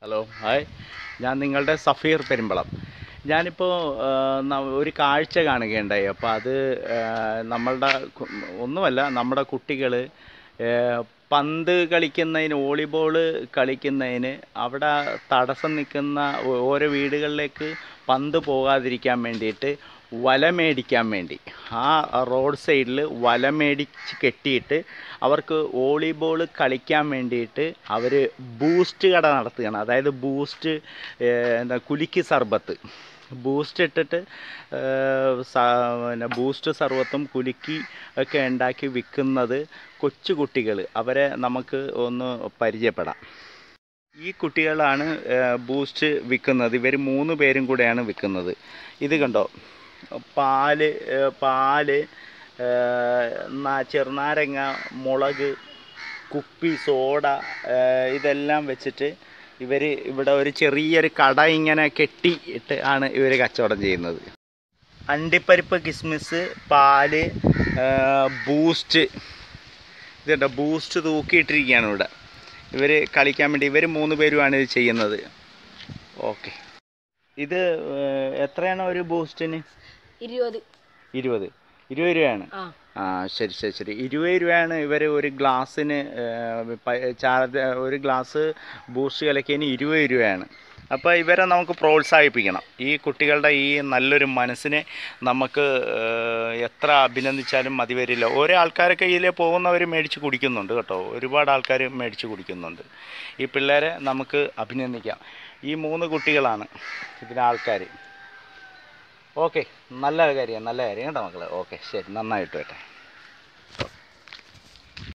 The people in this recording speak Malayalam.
ഹലോ ഹായ് ഞാൻ നിങ്ങളുടെ സഫീർ പെരുമ്പളം ഞാനിപ്പോൾ ഒരു കാഴ്ച കാണുകയുണ്ടായി അപ്പോൾ അത് ആ, നമ്മളുടെ കു- ഒന്നുമല്ല നമ്മുടെ കുട്ടികൾ പന്ത് കളിക്കുന്നതിന് വോളിബോൾ കളിക്കുന്നതിന് അവിടെ തടസ്സം നിൽക്കുന്ന ഓ- ഓരോ വീടുകളിലേക്ക് പന്ത് പോകാതിരിക്കാൻ വേണ്ടിയിട്ട് വല മേടിക്കാൻ വേണ്ടി ആ റോഡ് സൈഡിൽ വല മേടിച്ച് കെട്ടിയിട്ട് അവർക്ക് വോളിബോൾ കളിക്കാൻ വേണ്ടിയിട്ട് അവർ ബൂസ്റ്റ് കട നടത്തുകയാണ് അതായത് ബൂസ്റ്റ് ഏഹ്, എന്താ കുലുക്കി സർബത്ത് ബൂസ്റ്റ് ഇട്ടിട്ട് ഏഹ്, സ- പിന്നെ ബൂസ്റ്റ് സർബത്തും കുലുക്കി ഒക്കെ ഉണ്ടാക്കി വിൽക്കുന്നത് കൊച്ചു കുട്ടികൾ അവരെ നമുക്ക് ഒന്ന് പരിചയപ്പെടാം ഈ കുട്ടികളാണ് ഏഹ്, ബൂസ്റ്റ് വിൽക്കുന്നത് ഇവർ മൂന്ന് പേരും കൂടെയാണ് വിൽക്കുന്നത് ഇത് കണ്ടോ പാല് ഏഹ്, പാല് ഏഹ്, നാ- ചെറുനാരങ്ങ മുളക് കുപ്പി സോഡ ഏഹ്, ഇതെല്ലാം വെച്ചിട്ട് ഇവർ ഇവിടെ ഒരു ചെറിയൊരു കട ഇങ്ങനെ കെട്ടിയിട്ട് ആണ് ഇവർ കച്ചവടം ചെയ്യുന്നത് അണ്ടിപ്പരിപ്പ് കിസ്മിസ് പാല് ഏഹ്, ബൂസ്റ്റ് ഇതുണ്ട് ബൂസ്റ്റ് തൂക്കിയിട്ടിരിക്കുകയാണ് ഇവിടെ ഇവർ കളിക്കാൻ വേണ്ടി ഇവർ മൂന്ന് പേരുമാണ് ഇത് ചെയ്യുന്നത് ഓക്കെ ഇത് ഏഹ്, എത്രയാണ് ഒരു ബൂസ്റ്റിന് ഇരുപത് ഇരുപത് ഇരുപത് രൂപയാണ് ആ ആ ശരി ശരി ശരി ഇരുപത് രൂപയാണ് ഇവർ ഒരു ഗ്ലാസ്സിന് ഏഹ്, പ- ചാർജ് ഒരു ഗ്ലാസ് ബൂസ്റ്റ് കലക്കിയതിന് ഇരുപത് രൂപയാണ് അപ്പോൾ ഇവരെ നമുക്ക് പ്രോത്സാഹിപ്പിക്കണം ഈ കുട്ടികളുടെ ഈ നല്ലൊരു മനസ്സിനെ നമുക്ക് ഏഹ്, എത്ര അഭിനന്ദിച്ചാലും മതി വരില്ല ഓരോ ആൾക്കാരൊക്കെ ഇതിൽ പോകുന്നവർ മേടിച്ച് കുടിക്കുന്നുണ്ട് കേട്ടോ ഒരുപാട് ആൾക്കാർ മേടിച്ച് കുടിക്കുന്നുണ്ട് ഈ പിള്ളേരെ നമുക്ക് അഭിനന്ദിക്കാം ഈ മൂന്ന് കുട്ടികളാണ് ഇതിലെ ആൾക്കാർ ഓക്കെ നല്ല കാര്യം നല്ല കാര്യം കേട്ടോ മക്കളെ ഓക്കെ ശരി നന്നായിട്ട് വരട്ടെ